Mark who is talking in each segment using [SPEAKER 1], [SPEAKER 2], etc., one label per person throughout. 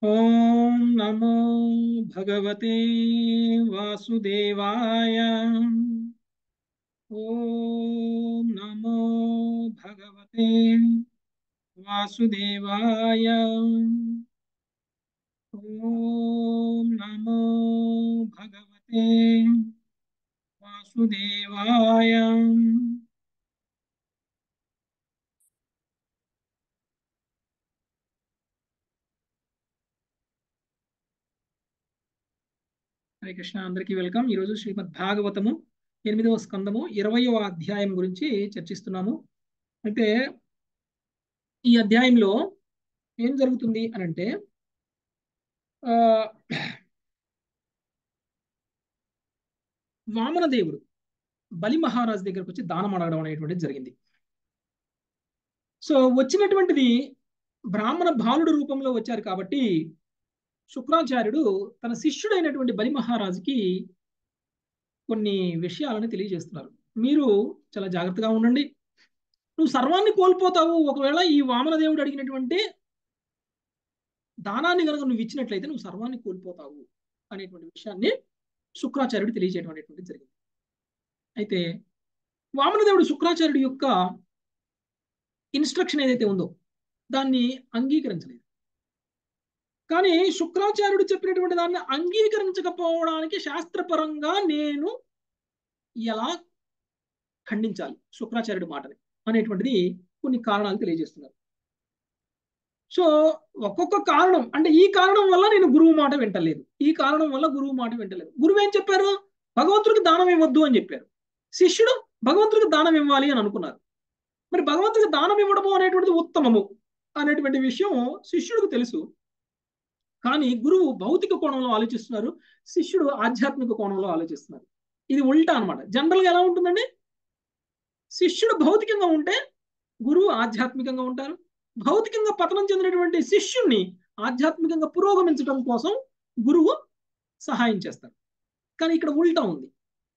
[SPEAKER 1] ఓం నమో భగవతే వాసుదేవాయ ఓం నమో భగవతే వాసుదేవాయ ఓం నమో భగవతే వాసుదేవాయ హరే కృష్ణ అందరికీ వెల్కమ్ ఈరోజు శ్రీమద్ భాగవతము ఎనిమిదవ స్కందము ఇరవయవ అధ్యాయం గురించి చర్చిస్తున్నాము అయితే ఈ అధ్యాయంలో ఏం జరుగుతుంది అని అంటే ఆ, వామనదేవుడు బలి మహారాజు దగ్గరకు వచ్చి దానం అడగడం అనేటువంటిది జరిగింది సో వచ్చినటువంటిది బ్రాహ్మణ బాలుడు రూపంలో వచ్చారు కాబట్టి శుక్రాచార్యుడు తన శిష్యుడైనటువంటి బలి మహారాజుకి కొన్ని విషయాలను తెలియజేస్తున్నారు మీరు చాలా జాగ్రత్తగా ఉండండి నువ్వు సర్వాన్ని కోల్పోతావు ఒకవేళ ఈ వామనదేవుడు అడిగినటువంటి దానాన్ని కనుక నువ్వు ఇచ్చినట్లయితే నువ్వు సర్వాన్ని కోల్పోతావు అనేటువంటి విషయాన్ని శుక్రాచార్యుడు తెలియజేయడం అనేటువంటిది జరిగింది అయితే వామనదేవుడు శుక్రాచార్యుడి యొక్క ఇన్స్ట్రక్షన్ ఏదైతే ఉందో దాన్ని అంగీకరించలేదు కానీ శుక్రాచార్యుడు చెప్పినటువంటి దాన్ని అంగీకరించకపోవడానికి శాస్త్రపరంగా నేను ఎలా ఖండించాలి శుక్రాచార్యుడి మాటని అనేటువంటిది కొన్ని కారణాలు తెలియజేస్తున్నారు సో ఒక్కొక్క కారణం అంటే ఈ కారణం వల్ల నేను గురువు మాట వింటలేదు ఈ కారణం వల్ల గురువు మాట వింటలేదు గురువు ఏం చెప్పారు భగవంతుడికి దానం ఇవ్వద్దు అని చెప్పారు శిష్యుడు భగవంతుడికి దానం ఇవ్వాలి అని అనుకున్నారు మరి భగవంతుడికి దానం ఇవ్వడము అనేటువంటిది ఉత్తమము అనేటువంటి విషయం శిష్యుడికి తెలుసు కానీ గురువు భౌతిక కోణంలో ఆలోచిస్తున్నారు శిష్యుడు ఆధ్యాత్మిక కోణంలో ఆలోచిస్తున్నారు ఇది ఉల్టా అనమాట జనరల్గా ఎలా ఉంటుందండి శిష్యుడు భౌతికంగా ఉంటే గురువు ఆధ్యాత్మికంగా ఉంటారు భౌతికంగా పతనం చెందినటువంటి శిష్యుణ్ణి ఆధ్యాత్మికంగా పురోగమించడం కోసం గురువు సహాయం చేస్తారు కానీ ఇక్కడ ఉల్టా ఉంది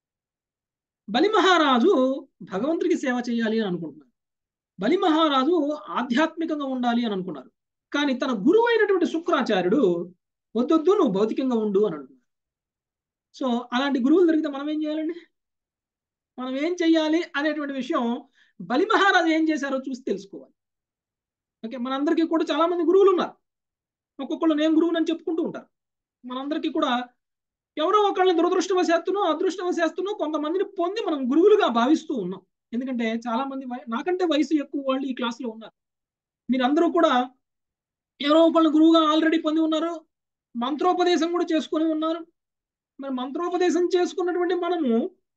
[SPEAKER 1] బలి మహారాజు భగవంతుడికి సేవ చేయాలి అని అనుకుంటున్నారు బలి మహారాజు ఆధ్యాత్మికంగా ఉండాలి అని అనుకున్నారు కానీ తన గురువు అయినటువంటి శుక్రాచార్యుడు వద్దొద్దు నువ్వు భౌతికంగా ఉండు అని అంటున్నారు సో అలాంటి గురువులు దొరికితే మనం ఏం చేయాలండి మనం ఏం చెయ్యాలి అనేటువంటి విషయం బలి మహారాజు ఏం చేశారో చూసి తెలుసుకోవాలి ఓకే మనందరికీ కూడా చాలా మంది గురువులు ఉన్నారు ఒక్కొక్కళ్ళు నేను గురువునని చెప్పుకుంటూ ఉంటారు మనందరికీ కూడా ఎవరో ఒకళ్ళని దురదృష్టవశాత్తునో అదృష్టవశాత్తునో కొంతమందిని పొంది మనం గురువులుగా భావిస్తూ ఉన్నాం ఎందుకంటే చాలా మంది వయ- నాకంటే వయసు ఎక్కువ వాళ్ళు ఈ క్లాస్లో ఉన్నారు మీరందరూ కూడా ఎవరో ఒకళ్ళు గురువుగా ఆల్రెడీ పొంది ఉన్నారు మంత్రోపదేశం కూడా చేసుకొని ఉన్నారు మరి మంత్రోపదేశం చేసుకున్నటువంటి మనము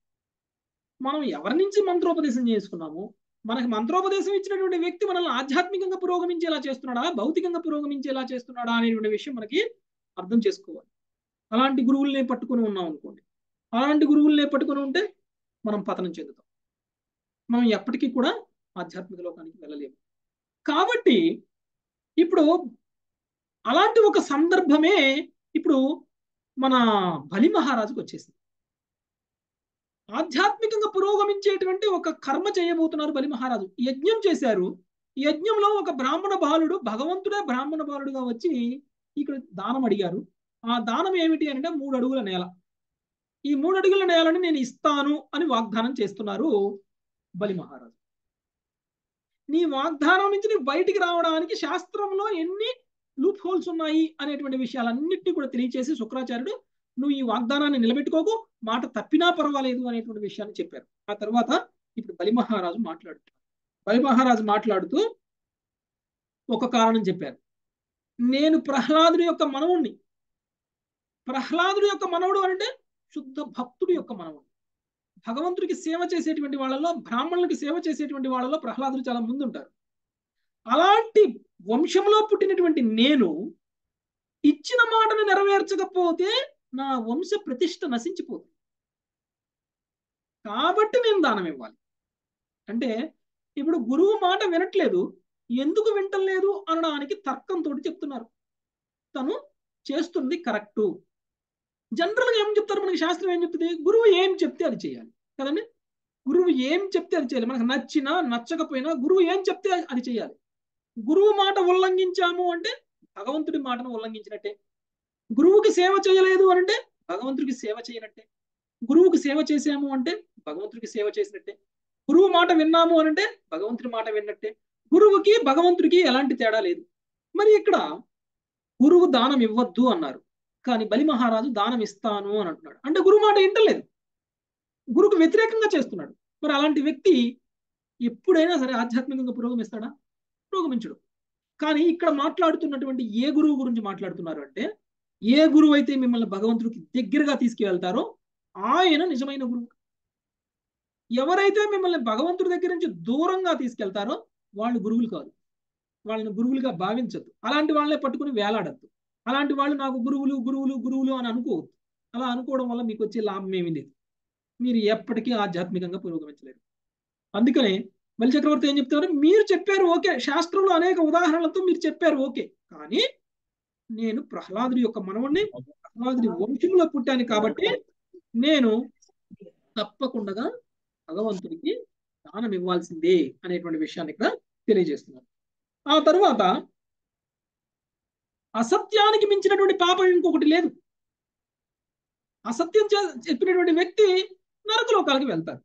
[SPEAKER 1] మనం ఎవరి నుంచి మంత్రోపదేశం చేసుకున్నాము మనకి మంత్రోపదేశం ఇచ్చినటువంటి వ్యక్తి మనల్ని ఆధ్యాత్మికంగా పురోగమించేలా చేస్తున్నాడా భౌతికంగా పురోగమించేలా చేస్తున్నాడా అనేటువంటి విషయం మనకి అర్థం చేసుకోవాలి అలాంటి గురువుల్ని పట్టుకొని ఉన్నాం అనుకోండి అలాంటి గురువుల్ని పట్టుకొని ఉంటే మనం పతనం చెందుతాం మనం ఎప్పటికీ కూడా ఆధ్యాత్మిక లోకానికి వెళ్ళలేము కాబట్టి ఇప్పుడు అలాంటి ఒక సందర్భమే ఇప్పుడు మన బలి మహారాజుకు వచ్చేసింది ఆధ్యాత్మికంగా పురోగమించేటువంటి ఒక కర్మ చేయబోతున్నారు బలి మహారాజు యజ్ఞం చేశారు ఈ యజ్ఞంలో ఒక బ్రాహ్మణ బాలుడు భగవంతుడే బ్రాహ్మణ బాలుడుగా వచ్చి ఇక్కడ దానం అడిగారు ఆ దానం ఏమిటి అంటే మూడు అడుగుల నేల ఈ మూడు అడుగుల నేలని నేను ఇస్తాను అని వాగ్దానం చేస్తున్నారు బలి మహారాజు నీ వాగ్దానం నుంచి నీవు బయటికి రావడానికి శాస్త్రంలో ఎన్ని లూప్ హోల్స్ ఉన్నాయి అనేటువంటి విషయాలన్నింటినీ కూడా తెలియచేసి శుక్రాచార్యుడు నువ్వు ఈ వాగ్దానాన్ని నిలబెట్టుకోకు మాట తప్పినా పర్వాలేదు అనేటువంటి విషయాన్ని చెప్పారు ఆ తర్వాత ఇప్పుడు బలి మహారాజు మాట్లాడుతున్నారు బలి మహారాజు మాట్లాడుతూ ఒక కారణం చెప్పారు నేను ప్రహ్లాదుడి యొక్క మనవుణ్ణి ప్రహ్లాదుడి యొక్క మనవుడు అంటే శుద్ధ భక్తుడి యొక్క మనవుడు భగవంతుడికి సేవ చేసేటువంటి వాళ్ళలో బ్రాహ్మణులకి సేవ చేసేటువంటి వాళ్ళలో ప్రహ్లాదుడు చాలా ముందుంటారు అలాంటి వంశంలో పుట్టినటువంటి నేను ఇచ్చిన మాటను నెరవేర్చకపోతే నా వంశ ప్రతిష్ట నశించిపోతుంది కాబట్టి నేను దానం ఇవ్వాలి అంటే ఇప్పుడు గురువు మాట వినట్లేదు ఎందుకు వింటలేదు అనడానికి తర్కంతో చెప్తున్నారు తను చేస్తుంది కరెక్టు జనరల్గా ఏం చెప్తారు మనకి శాస్త్రం ఏం చెప్తుంది గురువు ఏం చెప్తే అది చేయాలి కదండి గురువు ఏం చెప్తే అది చేయాలి మనకు నచ్చినా నచ్చకపోయినా గురువు ఏం చెప్తే అది చేయాలి గురువు మాట ఉల్లంఘించాము అంటే భగవంతుడి మాటను ఉల్లంఘించినట్టే గురువుకి సేవ చేయలేదు అని అంటే భగవంతుడికి సేవ చేయనట్టే గురువుకి సేవ చేసాము అంటే భగవంతుడికి సేవ చేసినట్టే గురువు మాట విన్నాము అని అంటే భగవంతుడి మాట విన్నట్టే గురువుకి భగవంతుడికి ఎలాంటి తేడా లేదు మరి ఇక్కడ గురువు దానం ఇవ్వద్దు అన్నారు కానీ బలి మహారాజు దానం ఇస్తాను అని అంటున్నాడు అంటే గురువు మాట వింటలేదు గురువుకు వ్యతిరేకంగా చేస్తున్నాడు మరి అలాంటి వ్యక్తి ఎప్పుడైనా సరే ఆధ్యాత్మికంగా పురోగమిస్తాడా పురోగమించడు కానీ ఇక్కడ మాట్లాడుతున్నటువంటి ఏ గురువు గురించి మాట్లాడుతున్నారు అంటే ఏ గురువు అయితే మిమ్మల్ని భగవంతుడికి దగ్గరగా తీసుకువెళ్తారో ఆయన నిజమైన గురువు ఎవరైతే మిమ్మల్ని భగవంతుడి దగ్గర నుంచి దూరంగా తీసుకెళ్తారో వాళ్ళు గురువులు కాదు వాళ్ళని గురువులుగా భావించద్దు అలాంటి వాళ్ళనే పట్టుకుని వేలాడద్దు అలాంటి వాళ్ళు నాకు గురువులు గురువులు గురువులు అని అనుకోవద్దు అలా అనుకోవడం వల్ల మీకు వచ్చే లాభం ఏమీ లేదు మీరు ఎప్పటికీ ఆధ్యాత్మికంగా పురోగమించలేరు అందుకనే బలి చక్రవర్తి ఏం చెప్తున్నారు మీరు చెప్పారు ఓకే శాస్త్రంలో అనేక ఉదాహరణలతో మీరు చెప్పారు ఓకే కానీ నేను ప్రహ్లాదుడి యొక్క మనవణ్ణి ప్రహ్లాదుడి వంశంలో పుట్టాను కాబట్టి నేను తప్పకుండా భగవంతుడికి దానం ఇవ్వాల్సిందే అనేటువంటి విషయాన్ని ఇక్కడ తెలియజేస్తున్నారు ఆ తరువాత అసత్యానికి మించినటువంటి పాపం ఇంకొకటి లేదు అసత్యం చెప్పినటువంటి వ్యక్తి నరకలోకాలకి వెళ్తారు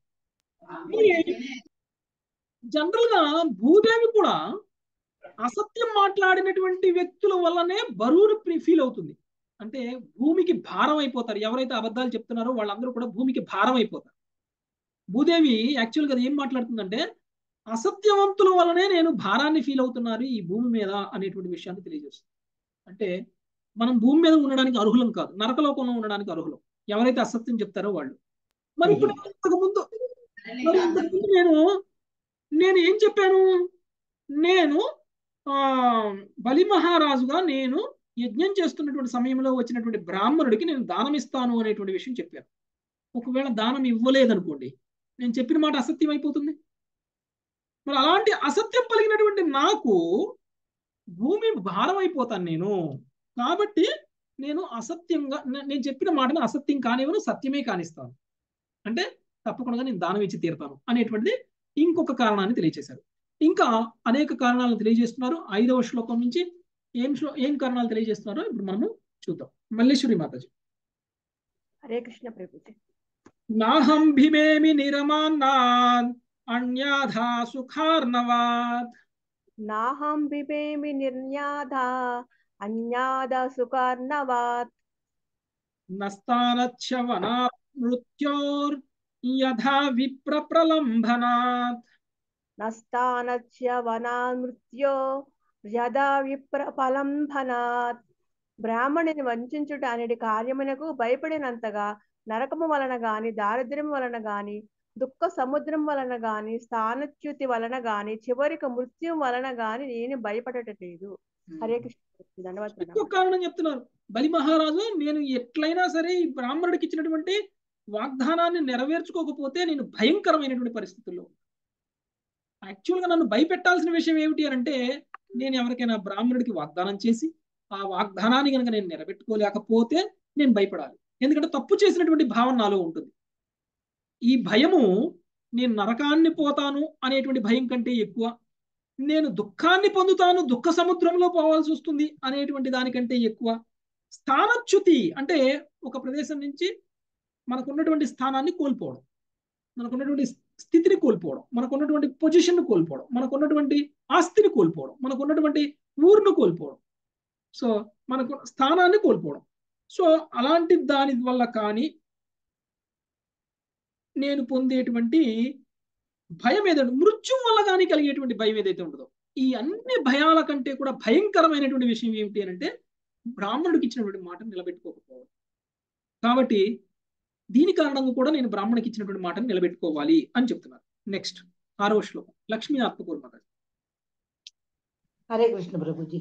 [SPEAKER 1] జనరల్ గా భూదేవి కూడా అసత్యం మాట్లాడినటువంటి వ్యక్తుల వల్లనే బరువు ఫీల్ అవుతుంది అంటే భూమికి భారం అయిపోతారు ఎవరైతే అబద్ధాలు చెప్తున్నారో వాళ్ళందరూ కూడా భూమికి భారం అయిపోతారు భూదేవి యాక్చువల్గా అది ఏం మాట్లాడుతుందంటే అసత్యవంతుల వల్లనే నేను భారాన్ని ఫీల్ అవుతున్నారు ఈ భూమి మీద అనేటువంటి విషయాన్ని తెలియజేస్తుంది అంటే మనం భూమి మీద ఉండడానికి అర్హులం కాదు నరకలోకంలో ఉండడానికి అర్హులం ఎవరైతే అసత్యం చెప్తారో వాళ్ళు మరి ఇప్పుడు ఇంతకుముందు మరి ఇంతకుముందు నేను నేను ఏం చెప్పాను నేను ఆ బలి మహారాజుగా నేను యజ్ఞం చేస్తున్నటువంటి సమయంలో వచ్చినటువంటి బ్రాహ్మణుడికి నేను దానం ఇస్తాను అనేటువంటి విషయం చెప్పాను ఒకవేళ దానం ఇవ్వలేదనుకోండి నేను చెప్పిన మాట అసత్యం అయిపోతుంది మరి అలాంటి అసత్యం పలిగినటువంటి నాకు భూమి భారం అయిపోతాను నేను కాబట్టి నేను అసత్యంగా నేను చెప్పిన మాటను అసత్యం కానివ్వను సత్యమే కానిస్తాను అంటే తప్పకుండా నేను దానం ఇచ్చి తీరుతాను అనేటువంటిది ఇంకొక కారణాన్ని తెలియజేశారు ఇంకా అనేక కారణాలను తెలియజేస్తున్నారు ఐదవ శ్లోకం నుంచి ఏం ఏం కారణాలు తెలియజేస్తున్నారో ఇప్పుడు మనము చూద్దాం మల్లేశ్వరి మాతాజీ
[SPEAKER 2] హరే కృష్ణ ప్రభుజీ
[SPEAKER 1] నాహం భీమేమి నిరమాన్నాద్ అన్యాధా సుఖార్ణవాద్
[SPEAKER 2] నాహం బిబేమి నిర్యాధా అన్యాద సుకర్ణవాత్
[SPEAKER 1] నస్తానచ్చవనా మృత్యోర్ యథా విప్ర ప్రలంభనాత్
[SPEAKER 2] నస్తానస్య వనామృత్యో యదా విప్ర ఫలంభనాత్ బ్రాహ్మణుని వంచుట అనేది కార్యమునకు భయపడినంతగా నరకము వలన గాని దారిద్ర్యం వలన గాని దుఃఖ సముద్రం వలన గాని స్థానచ్యుతి వలన గాని చివరికి మృత్యు వలన గాని నేను భయపడటలేదు హరే కృష్ణ ధన్యవాదాలు
[SPEAKER 1] ఇంకొక కారణం చెప్తున్నారు బలి మహారాజు నేను ఎట్లయినా సరే ఈ బ్రాహ్మణుడికి ఇచ్చినటువంటి వాగ్దానాన్ని నెరవేర్చుకోకపోతే నేను భయంకరమైనటువంటి పరిస్థితుల్లో యాక్చువల్గా నన్ను భయపెట్టాల్సిన విషయం ఏమిటి అని అంటే నేను ఎవరికైనా బ్రాహ్మణుడికి వాగ్దానం చేసి ఆ వాగ్దానాన్ని కనుక నేను నిలబెట్టుకోలేకపోతే నేను భయపడాలి ఎందుకంటే తప్పు చేసినటువంటి భావన నాలో ఉంటుంది ఈ భయము నేను నరకాన్ని పోతాను అనేటువంటి భయం కంటే ఎక్కువ నేను దుఃఖాన్ని పొందుతాను దుఃఖ సముద్రంలో పోవాల్సి వస్తుంది అనేటువంటి దానికంటే ఎక్కువ స్థానచ్యుతి అంటే ఒక ప్రదేశం నుంచి మనకున్నటువంటి స్థానాన్ని కోల్పోవడం మనకున్నటువంటి స్థితిని కోల్పోవడం మనకున్నటువంటి పొజిషన్ కోల్పోవడం మనకున్నటువంటి ఆస్తిని కోల్పోవడం మనకున్నటువంటి ఊరును కోల్పోవడం సో మనకు స్థానాన్ని కోల్పోవడం సో అలాంటి దాని వల్ల కానీ నేను పొందేటువంటి భయం ఏదంటే మృత్యుం వల్ల కానీ కలిగేటువంటి భయం ఏదైతే ఉంటుందో ఈ అన్ని భయాల కంటే కూడా భయంకరమైనటువంటి విషయం ఏమిటి అని అంటే బ్రాహ్మణుడికి ఇచ్చినటువంటి మాట నిలబెట్టుకోకపోవడం కాబట్టి దీని కారణంగా కూడా నేను బ్రాహ్మణికి ఇచ్చినటువంటి మాటను నిలబెట్టుకోవాలి అని చెప్తున్నారు నెక్స్ట్ ఆరవ శ్లోకం లక్ష్మీ ఆత్మకూర్మక
[SPEAKER 3] హరే కృష్ణ ప్రభుజీ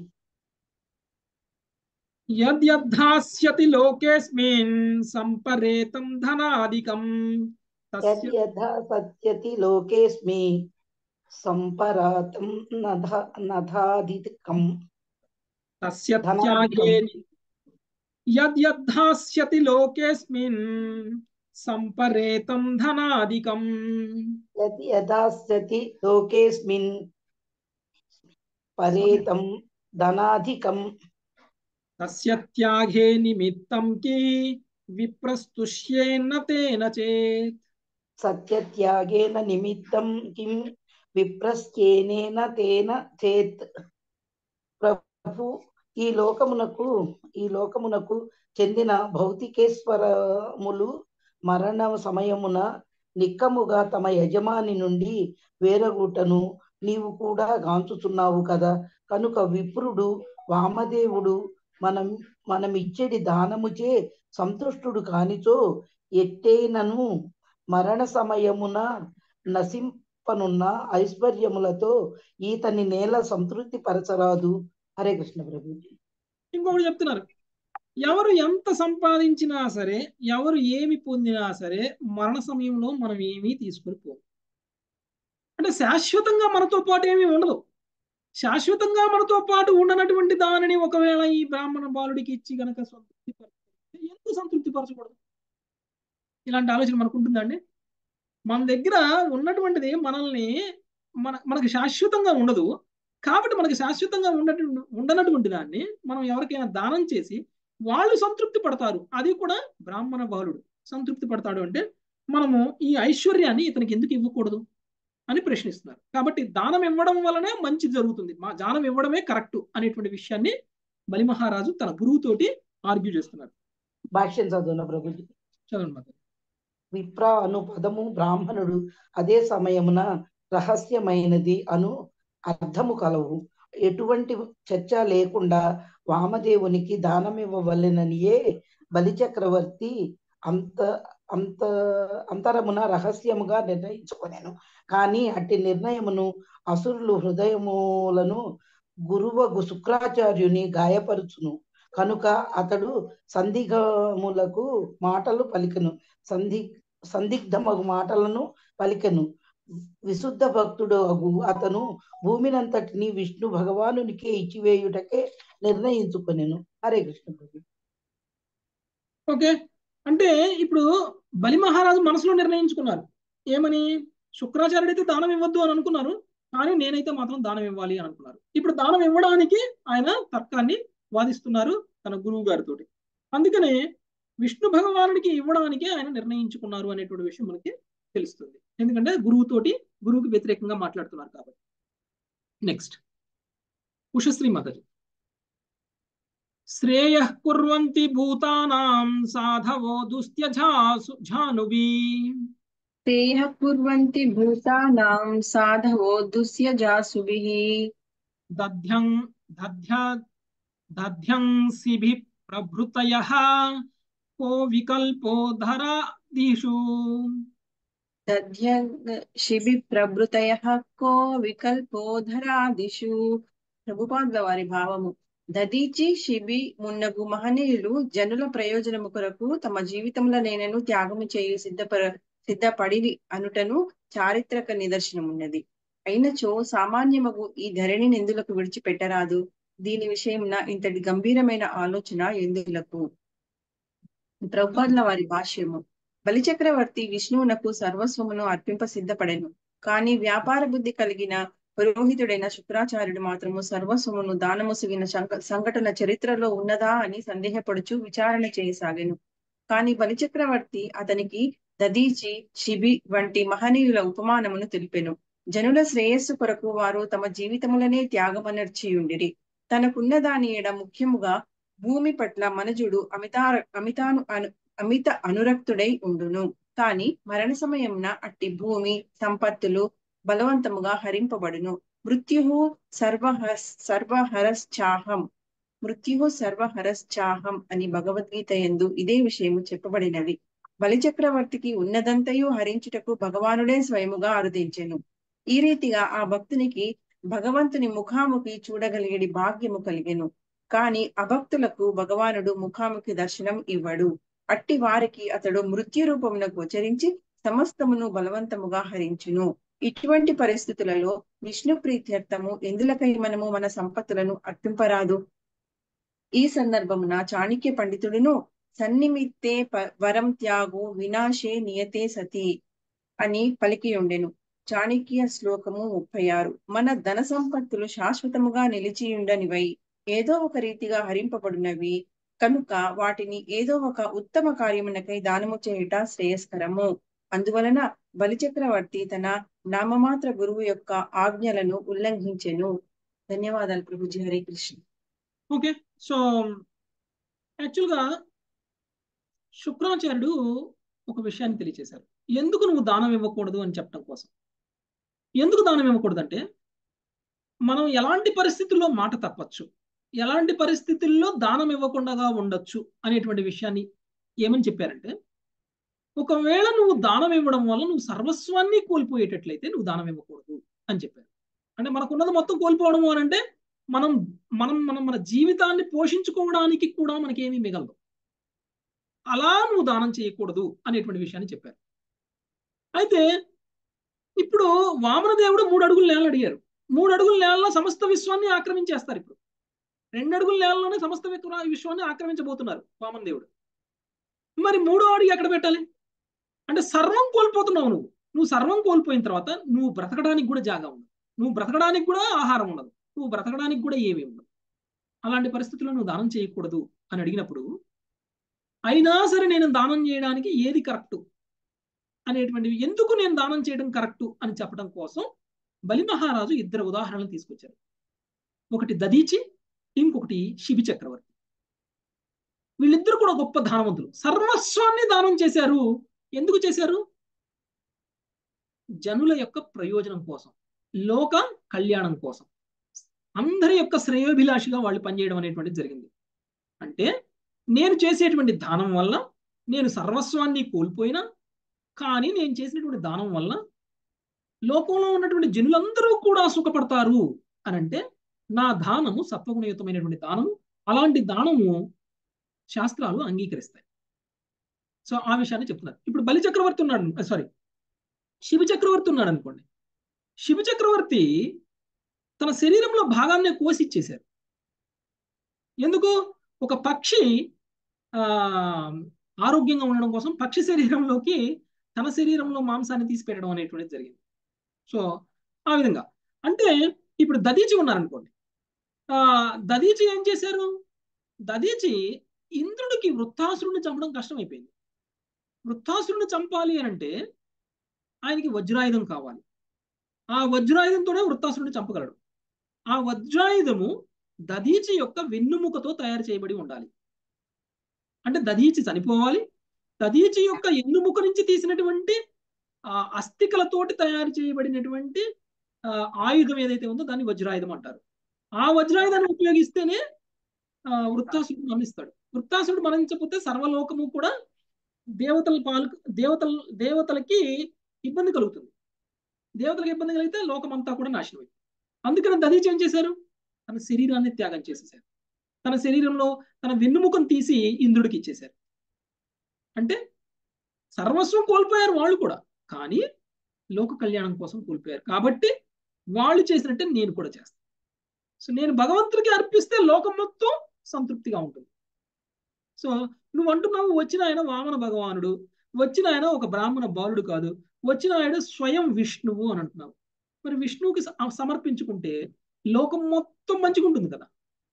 [SPEAKER 1] యద్యద్ధాస్యతి లోకేస్మిన్ సంపరేతం ధనాదికం తస్య
[SPEAKER 3] యథా సత్యతి లోకేస్మి సంపరాతం నధ నధాధికం
[SPEAKER 1] తస్య
[SPEAKER 3] ధనాదికం.
[SPEAKER 1] త్యాగే యద్యద్ధాస్యతి లోకేస్మిన్ సంపరేతం ధనాదికం
[SPEAKER 3] యత్ యథాస్యతి లోకేస్మిన్ పరేతం ధనాధికం
[SPEAKER 1] తస్య త్యాగే నిమిత్తం కి విప్రస్తుష్యేన తేన చేత్
[SPEAKER 3] సత్యత్యాగేన నిమిత్తం కిం విప్రస్యేనేన తేన చేత్ ప్రభు ఈ లోకమునకు ఈ లోకమునకు చెందిన భౌతికేశ్వరములు మరణ సమయమున నిక్కముగా తమ యజమాని నుండి వేరగుటను నీవు కూడా గాంచుచున్నావు కదా కనుక విప్రుడు వామదేవుడు మనం మనమిచ్చడి దానముచే సంతుష్టుడు కానిచో ఎట్టేనను మరణ సమయమున నశింపనున్న ఐశ్వర్యములతో ఈతని నేల సంతృప్తి పరచరాదు హరే కృష్ణ ప్రభు
[SPEAKER 1] ఇంకొకటి చెప్తున్నారు ఎవరు ఎంత సంపాదించినా సరే ఎవరు ఏమి పొందినా సరే మరణ సమయంలో మనం ఏమీ తీసుకొని పోం అంటే శాశ్వతంగా మనతో పాటు ఏమీ ఉండదు శాశ్వతంగా మనతో పాటు ఉండనటువంటి దానిని ఒకవేళ ఈ బ్రాహ్మణ బాలుడికి ఇచ్చి గనక సంతృప్తి పరిస్తే ఎందుకు సంతృప్తి పరచకూడదు ఇలాంటి ఆలోచన మనకు ఉంటుందండి మన దగ్గర ఉన్నటువంటిది మనల్ని మన మనకి శాశ్వతంగా ఉండదు కాబట్టి మనకి శాశ్వతంగా ఉండటు ఉండనటువంటి దాన్ని మనం ఎవరికైనా దానం చేసి వాళ్ళు సంతృప్తి పడతారు అది కూడా బ్రాహ్మణ బాలుడు సంతృప్తి పడతాడు అంటే మనము ఈ ఐశ్వర్యాన్ని ఇతనికి ఎందుకు ఇవ్వకూడదు అని ప్రశ్నిస్తున్నారు కాబట్టి దానం ఇవ్వడం వలనే మంచి జరుగుతుంది మా దానం ఇవ్వడమే కరెక్ట్ అనేటువంటి విషయాన్ని బలి మహారాజు తన గురువుతోటి ఆర్గ్యూ చేస్తున్నారు
[SPEAKER 3] భాష్యం చదువున ప్రభుజీ
[SPEAKER 1] చదవండి మాత
[SPEAKER 3] విప్ర అను పదము బ్రాహ్మణుడు అదే సమయమున రహస్యమైనది అను అర్థము కలవు ఎటువంటి చర్చ లేకుండా వామదేవునికి దానమివ్వవలెననియే బలిచక్రవర్తి అంత అంత అంతరమున రహస్యముగా నిర్ణయించుకొనెను కానీ అట్టి నిర్ణయమును అసురులు హృదయములను గురువగు శుక్రాచార్యుని గాయపరుచును కనుక అతడు సందిగ్ధములకు మాటలు పలికెను సంధి సందిగ్ధమగు మాటలను పలికెను విశుద్ధ భక్తుడు అగు అతను భూమినంతటిని విష్ణు భగవానునికే ఇచ్చివేయుటకే నిర్ణయించుకొనెను హరే కృష్ణ ప్రభు
[SPEAKER 1] ఓకే అంటే ఇప్పుడు బలి మహారాజు మనసులో నిర్ణయించుకున్నారు ఏమని శుక్రాచార్యుడు అయితే దానం ఇవ్వద్దు అని అనుకున్నారు కానీ నేనైతే మాత్రం దానం ఇవ్వాలి అని అనుకున్నారు ఇప్పుడు దానం ఇవ్వడానికి ఆయన తర్కాన్ని వాదిస్తున్నారు తన గురువు గారితో అందుకనే విష్ణు భగవానుడికి ఇవ్వడానికి ఆయన నిర్ణయించుకున్నారు అనేటువంటి విషయం మనకి తెలుస్తుంది ఎందుకంటే గురువుతోటి గురువుకి వ్యతిరేకంగా మాట్లాడుతున్నారు కాబట్టి నెక్స్ట్ ఉషశ్రీ మాతాజీ శ్రేయ కుర్వంతి భూతానాం సాధవో దుస్త్యజాసు జానువి
[SPEAKER 4] శ్రేయः కుర్వంతి భూతానాం సాధవో దుస్యజాసుభిः
[SPEAKER 1] దధ్యం దధ్య దధ్యంసిభి ప్రభృతయః కో వికల్పో ధరాదిషు
[SPEAKER 4] దధ్యశిబి ప్రభృతయః కో వికల్పో ధరాదిషు ప్రభుపాదుల వారి భావము దదీచి శిబి మున్నగు మహనీయులు జనుల ప్రయోజనము కొరకు తమ జీవితంలో నేనను త్యాగము చేయు సిద్ధపర సిద్ధపడి అనుటను చారిత్రక నిదర్శనమున్నది అయినచో సామాన్యమగు ఈ ధరణి నిందులకు విడిచిపెట్టరాదు దీని విషయంన ఇంతటి గంభీరమైన ఆలోచన ఎందులకు ప్రభుపాదుల వారి భాష్యము బలిచక్రవర్తి విష్ణువునకు సర్వస్వమును అర్పింప సిద్ధపడెను కానీ వ్యాపార బుద్ధి కలిగిన పురోహితుడైన శుక్రాచార్యుడు మాత్రము సర్వస్వమును దానముసిగిన సంక- సంఘటన చరిత్రలో ఉన్నదా అని సందేహపడుచు విచారణ చేయసాగాను కానీ బలిచక్రవర్తి అతనికి దదీచి శిబి వంటి మహనీయుల ఉపమానమును తెలిపెను జనుల శ్రేయస్సు కొరకు వారు తమ జీవితములనే త్యాగమనర్చియుండిరి తనకున్న దాని ఎడ ముఖ్యముగా భూమి పట్ల మనజుడు అమితా అమితాను అను అమిత అనురక్తుడై ఉండును కాని మరణ సమయమున అట్టి భూమి సంపత్తులు బలవంతముగా హరింపబడును మృత్యు సర్వహ సర్వహరశ్చాహం మృత్యు సర్వహరశ్చాహం అని భగవద్గీత ఎందు ఇదే విషయము చెప్పబడినది బలిచక్రవర్తికి ఉన్నదంతయు హరించుటకు భగవానుడే స్వయముగా అరుదించెను ఈ రీతిగా ఆ భక్తునికి భగవంతుని ముఖాముఖి చూడగలిగేది భాగ్యము కలిగెను కాని అభక్తులకు భగవానుడు ముఖాముఖి దర్శనం ఇవ్వడు అట్టి వారికి అతడు మృత్యు రూపమున గోచరించి సమస్తమును బలవంతముగా హరించును ఇటువంటి పరిస్థితులలో విష్ణు ప్రీత్యర్థము ఎందులకై మనము మన సంపత్తులను అర్పింపరాదు ఈ సందర్భమున చాణక్య పండితుడును సన్నిమిత్తే ప- వరం త్యాగు వినాశే నియతే సతి అని పలికి ఉండెను చాణక్య శ్లోకము ముప్పై ఆరు మన ధన సంపత్తులు శాశ్వతముగా నిలిచియుండనివై ఏదో ఒక రీతిగా హరింపబడినవి కనుక వాటిని ఏదో ఒక ఉత్తమ కార్యమునకై దానము చేయుట శ్రేయస్కరము అందువలన బలిచక్రవర్తి తన నామమాత్ర గురువు యొక్క ఆజ్ఞలను ఉల్లంఘించెను ధన్యవాదాలు ప్రభుజీ హరే కృష్ణ
[SPEAKER 1] ఓకే సో యాక్చువల్గా శుక్రాచార్యుడు ఒక విషయాన్ని తెలియచేశారు ఎందుకు నువ్వు దానం ఇవ్వకూడదు అని చెప్పడం కోసం ఎందుకు దానం ఇవ్వకూడదు అంటే మనం ఎలాంటి పరిస్థితుల్లో మాట తప్పచ్చు ఎలాంటి పరిస్థితుల్లో దానం ఇవ్వకుండా ఉండొచ్చు అనేటువంటి విషయాన్ని ఏమని చెప్పారంటే ఒకవేళ నువ్వు దానం ఇవ్వడం వల్ల నువ్వు సర్వస్వాన్ని కోల్పోయేటట్లయితే నువ్వు దానం ఇవ్వకూడదు అని చెప్పారు అంటే మనకున్నది మొత్తం కోల్పోవడము అని అంటే మనం మనం మనం మన జీవితాన్ని పోషించుకోవడానికి కూడా మనకేమీ మిగలదు అలా నువ్వు దానం చేయకూడదు అనేటువంటి విషయాన్ని చెప్పారు అయితే ఇప్పుడు వామన దేవుడు మూడు అడుగులు నేలను అడిగారు మూడు అడుగుల నేలలో సమస్త విశ్వాన్ని ఆక్రమించేస్తారు ఇప్పుడు రెండు అడుగుల నేలలోనే సమస్త విశ్వాన్ని ఆక్రమించబోతున్నారు వామన దేవుడు మరి మూడో అడుగు ఎక్కడ పెట్టాలి అంటే సర్వం కోల్పోతున్నావు నువ్వు నువ్వు సర్వం కోల్పోయిన తర్వాత నువ్వు బ్రతకడానికి కూడా జాగా ఉండదు నువ్వు బ్రతకడానికి కూడా ఆహారం ఉండదు నువ్వు బ్రతకడానికి కూడా ఏమీ ఉండదు అలాంటి పరిస్థితుల్లో నువ్వు దానం చేయకూడదు అని అడిగినప్పుడు అయినా సరే నేను దానం చేయడానికి ఏది కరెక్టు అనేటువంటివి ఎందుకు నేను దానం చేయడం కరెక్టు అని చెప్పడం కోసం బలి మహారాజు ఇద్దరు ఉదాహరణలు తీసుకొచ్చారు ఒకటి దదీచి ఇంకొకటి శిబి చక్రవర్తి వీళ్ళిద్దరు కూడా గొప్ప దానవంతులు సర్వస్వాన్ని దానం చేశారు ఎందుకు చేశారు జనుల యొక్క ప్రయోజనం కోసం లోక కళ్యాణం కోసం అందరి యొక్క శ్రేయోభిలాషిగా వాళ్ళు పనిచేయడం అనేటువంటిది జరిగింది అంటే నేను చేసేటువంటి దానం వల్ల నేను సర్వస్వాన్ని కోల్పోయినా కానీ నేను చేసినటువంటి దానం వల్ల లోకంలో ఉన్నటువంటి జనులందరూ కూడా సుఖపడతారు అని అంటే నా దానము సత్వగుణయుతమైనటువంటి దానము అలాంటి దానము శాస్త్రాలు అంగీకరిస్తాయి సో ఆ విషయాన్ని చెప్తున్నారు ఇప్పుడు బలి చక్రవర్తి ఉన్నాడు సారీ శివ చక్రవర్తి ఉన్నాడు అనుకోండి శివ చక్రవర్తి తన శరీరంలో భాగాన్ని కోసి ఇచ్చేశారు ఎందుకు ఒక పక్షి ఆ ఆరోగ్యంగా ఉండడం కోసం పక్షి శరీరంలోకి తన శరీరంలో మాంసాన్ని తీసి పెట్టడం అనేటువంటిది జరిగింది సో ఆ విధంగా అంటే ఇప్పుడు దదీచి ఉన్నారనుకోండి ఆ దదీచి ఏం చేశారు దదీచి ఇంద్రుడికి వృత్తాసురుడిని చంపడం కష్టమైపోయింది వృత్తాసురుడిని చంపాలి అని అంటే ఆయనకి వజ్రాయుధం కావాలి ఆ వజ్రాయుధంతోనే వృత్తాసురుడిని చంపగలడు ఆ వజ్రాయుధము దదీచి యొక్క వెన్నుముకతో తయారు చేయబడి ఉండాలి అంటే దదీచి చనిపోవాలి దదీచి యొక్క ఎన్నుముక నుంచి తీసినటువంటి ఆ అస్థికలతోటి తయారు చేయబడినటువంటి ఆయుధం ఏదైతే ఉందో దాన్ని వజ్రాయుధం అంటారు ఆ వజ్రాయుధాన్ని ఉపయోగిస్తేనే వృత్తాసురుడు మరణిస్తాడు వృత్తాసురుడు మరణించకపోతే సర్వలోకము కూడా దేవతల పాలు దేవతల దేవతలకి ఇబ్బంది కలుగుతుంది దేవతలకు ఇబ్బంది కలిగితే లోకమంతా కూడా నాశనం అయిపోయింది అందుకని దదీచి ఏం చేశారు తన శరీరాన్ని త్యాగం చేసేసారు తన శరీరంలో తన వెన్నుముఖం తీసి ఇంద్రుడికి ఇచ్చేశారు అంటే సర్వస్వం కోల్పోయారు వాళ్ళు కూడా కానీ లోక కళ్యాణం కోసం కోల్పోయారు కాబట్టి వాళ్ళు చేసినట్టే నేను కూడా చేస్తాను సో నేను భగవంతుడికి అర్పిస్తే లోకం మొత్తం సంతృప్తిగా ఉంటుంది సో నువ్వు అంటున్నావు వచ్చిన ఆయన వామన భగవానుడు వచ్చిన ఆయన ఒక బ్రాహ్మణ బాలుడు కాదు వచ్చిన ఆయన స్వయం విష్ణువు అని అంటున్నావు మరి విష్ణువుకి సమర్పించుకుంటే లోకం మొత్తం మంచిగా ఉంటుంది కదా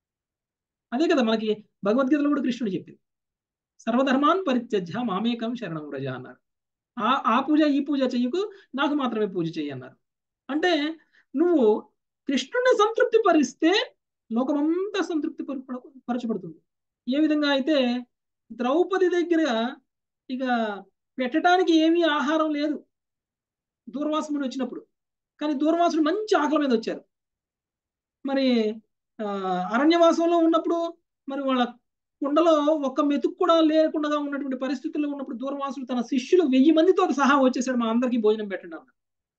[SPEAKER 1] అదే కదా మనకి భగవద్గీతలో కూడా కృష్ణుడు చెప్పింది సర్వధర్మాన్ పరిత్యజ్య మామేకం శరణం వ్రజ అన్నారు ఆ ఆ పూజ ఈ పూజ చెయ్యకు నాకు మాత్రమే పూజ చెయ్యి అన్నారు అంటే నువ్వు కృష్ణుడిని సంతృప్తి పరిస్తే లోకమంతా సంతృప్తి పరచబడుతుంది ఏ విధంగా అయితే ద్రౌపది దగ్గర ఇక పెట్టడానికి ఏమీ ఆహారం లేదు దూర్వాసుడు వచ్చినప్పుడు కానీ దూర్వాసుడు మంచి ఆకలి మీద వచ్చారు మరి అరణ్యవాసంలో ఉన్నప్పుడు మరి వాళ్ళ కుండలో ఒక్క మెతుకు కూడా లేకుండా ఉన్నటువంటి పరిస్థితుల్లో ఉన్నప్పుడు దూర్వాసుడు తన శిష్యులు వెయ్యి మందితో సహా వచ్చేసాడు మా అందరికీ భోజనం పెట్టండి అన్నారు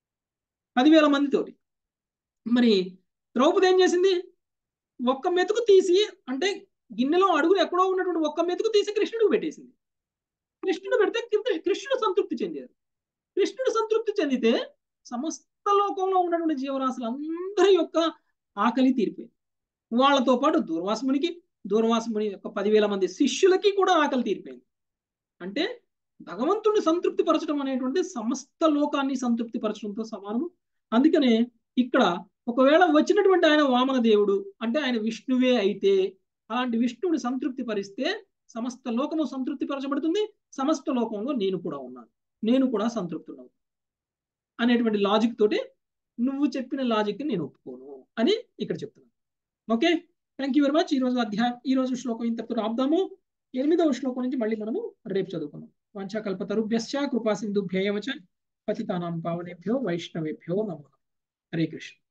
[SPEAKER 1] పదివేల మందితోటి మరి ద్రౌపది ఏం చేసింది ఒక్క మెతుకు తీసి అంటే గిన్నెలో అడుగులు ఎక్కడో ఉన్నటువంటి ఒక్క మెతుకు తీసి కృష్ణుడికి పెట్టేసింది కృష్ణుడు పెడితే కృష్ణుడు సంతృప్తి చెందారు కృష్ణుడు సంతృప్తి చెందితే సమస్త లోకంలో ఉన్నటువంటి జీవరాశులు అందరి యొక్క ఆకలి తీరిపోయింది వాళ్ళతో పాటు దూర్వాసమునికి దూర్వాసముని యొక్క పదివేల మంది శిష్యులకి కూడా ఆకలి తీరిపోయింది అంటే భగవంతుడిని సంతృప్తి పరచడం అనేటువంటి సమస్త లోకాన్ని సంతృప్తి పరచడంతో సమానము అందుకనే ఇక్కడ ఒకవేళ వచ్చినటువంటి ఆయన వామన దేవుడు అంటే ఆయన విష్ణువే అయితే అలాంటి విష్ణువుని సంతృప్తి పరిస్తే సమస్త లోకము సంతృప్తి పరచబడుతుంది సమస్త లోకంలో నేను కూడా ఉన్నాను నేను కూడా సంతృప్తుడవు అనేటువంటి లాజిక్ తోటి నువ్వు చెప్పిన లాజిక్ నేను ఒప్పుకోను అని ఇక్కడ చెప్తున్నాను okay thank you very much ఈ రోజు అధ్యాయం ఈ రోజు శ్లోకం ఇంతటితో ఆపుదాము ఎనిమిదవ శ్లోకం నుంచి మళ్ళీ మనము రేపు చదువుకుందాం వాంఛాకల్పతరుభ్యశ్చ కృపా సింధుభ్యయవచ పతితానాం పావనేభ్యో వైష్ణవేభ్యో నమో హరే కృష్ణ